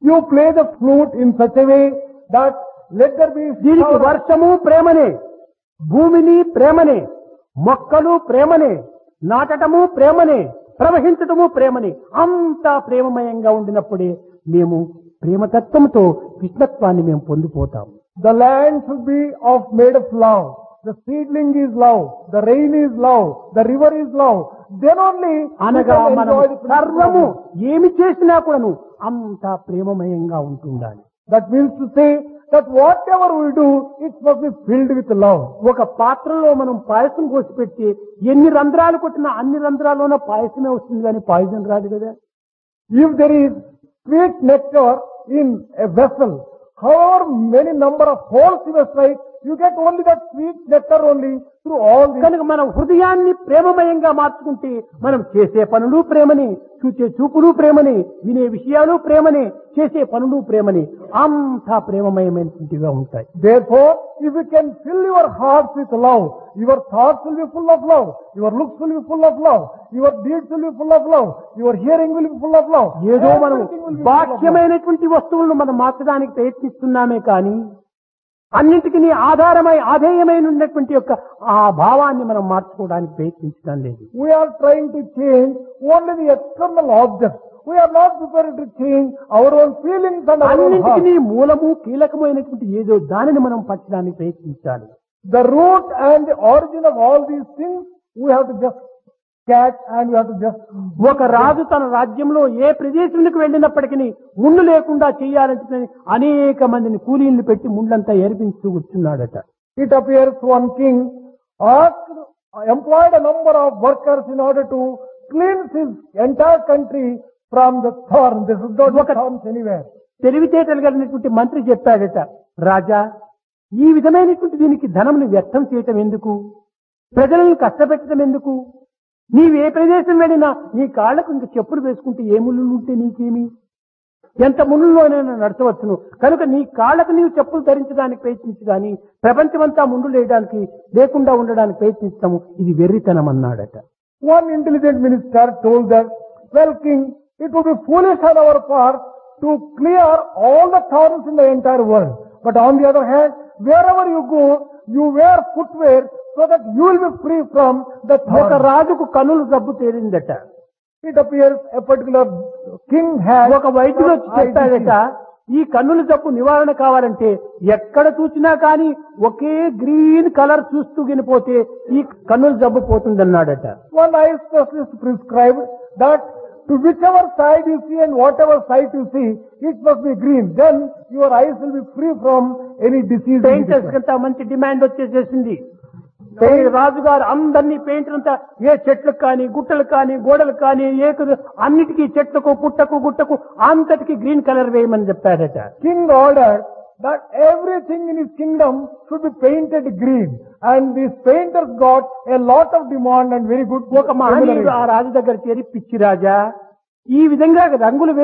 You play the flute in such a way that let there be దీనికి shower of వర్షము ప్రేమనే భూమిని ప్రేమనే మొక్కలు ప్రేమనే నాటటము ప్రేమనే ప్రవహించటము ప్రేమనే అంతా ప్రేమమయంగా ఉండినప్పుడే మేము ప్రేమతత్వంతో కృష్ణత్వాన్ని మేము పొందిపోతాం The land should be of made of love. The seedling is love. The rain is love. The river is love. Then only we అనగా can మనం enjoy the principle of సర్వము love. ఏమి చేసినా కూడాను అంతా ప్రేమమయంగా ఉంటుండాలి That means to say that whatever we do, it must be filled with love. ఒక పాత్రలో మనం పాయసం కోసి పెట్టి ఎన్ని రంధ్రాలు కొట్టినా అన్ని రంధ్రాల్లోనూ పాయసమే వస్తుంది కానీ పాయసం రాదు కదా If there is sweet nectar in a vessel, however many number of holes you strike, you get only that sweet nectar only through all these. కనుక మనం హృదయాన్ని ప్రేమమయంగా మార్చుకుంటే మనం చేసే పనులు ప్రేమని చూసే చూపులు ప్రేమని వినే విషయాలు ప్రేమని చేసే పనులు ప్రేమని అంతా ప్రేమమయమైనటువంటివిగా ఉంటాయి Therefore, if you can fill your hearts with love, your thoughts will be full of love, your looks will be full of love, your deeds will be full of love, your hearing will be full of love. ఏదో మనం Everything will be full of love. బాహ్యమైనటువంటి వస్తువులను మనం మార్చడానికి ప్రయత్నిస్తున్నామే కానీ అన్నింటికి ఆధారమై ఆధేయమైన ఉన్నటువంటి యొక్క ఆ భావాన్ని మనం మార్చుకోవడానికి ప్రయత్నించడం లేదు We are trying to change only the external objects. We are not prepared to change our own feelings and our own hearts. అన్నింటికి మూలము కీలకమైనటువంటి ఏదో దానిని మనం పచ్చడానికి ప్రయత్నించాలి The root and the origin of all these things, we have to just catch and we have to just ఒక రాజు తన రాజ్యంలో ఏ ప్రదేశానికి వెళ్ళినప్పటికీ ముళ్ళు లేకుండా చేయాలంటే అనేక మందిని కూలీలు పెట్టి ముళ్ళంతా ఏర్పించుతూ కూర్చున్నాడట It appears one king asked, employed a number of workers in order to cleanse his entire country from the thorn. This is not Look at- thorns anywhere. తెలివితేటలు కలిగినటువంటి మంత్రి చెప్పాడట రాజా ఈ విధమైనటువంటి దీనికి ధనమును వ్యర్థం చేయటం ఎందుకు ప్రజలను కష్టపెట్టడం ఎందుకు నీవు ఏ ప్రదేశం వెళ్ళినా నీ కాళ్లకు ఇంక చెప్పులు వేసుకుంటే ఏ ముళ్ళు ఉంటే నీకేమి ఎంత ముళ్ళులోనైనా నడచవచ్చును కనుక నీ కాళ్లకు నీవు చెప్పులు ధరించడానికి ప్రయత్నించు కానీ ప్రపంచమంతా ముందు లేయడానికి లేకుండా ఉండడానికి ప్రయత్నిస్తాము ఇది వెర్రితనం అన్నాడట One intelligent minister told that, well king, it would be foolish on our part to clear all the thorns in the entire world. But on the other hand, wherever you go, you wear footwear so that you will be free from the ఒక thorns. రాజుకు కనులు జబ్బు తేలిందట It appears a particular king had ఒక వైద్యుడు వచ్చి eye చెప్పాడట disease. ఈ కన్నుల జబ్బు నివారణ కావాలంటే ఎక్కడ చూసినా కానీ ఒకే గ్రీన్ కలర్ చూస్తూ గినిపోతే ఈ కన్నుల జబ్బు పోతుందన్నాడట One eye specialist prescribed that to whichever side you see and whatever sight you see, it must be green. Then your eyes will be free from any disease. in the painters different. కంతా మంచి demand వచ్చేసేసింది pay- రాజుగారు అందరినీ painter అంతా ఏ చెట్లకు కానీ గుట్టలకు కానీ గోడలకు కానీ ఏ కు- అన్నిటికీ చెట్లకు పుట్టకు గుట్టకు అంతటికి గ్రీన్ కలర్ వేయమని చెప్పాడట King ordered that everything in his kingdom should be painted green. And these painters got a lot of demand and very good ఒక మహనీయుడు ఆ remuneration. రాజు దగ్గర చేరి పిచ్చి రాజా ఈ విధంగా రంగులు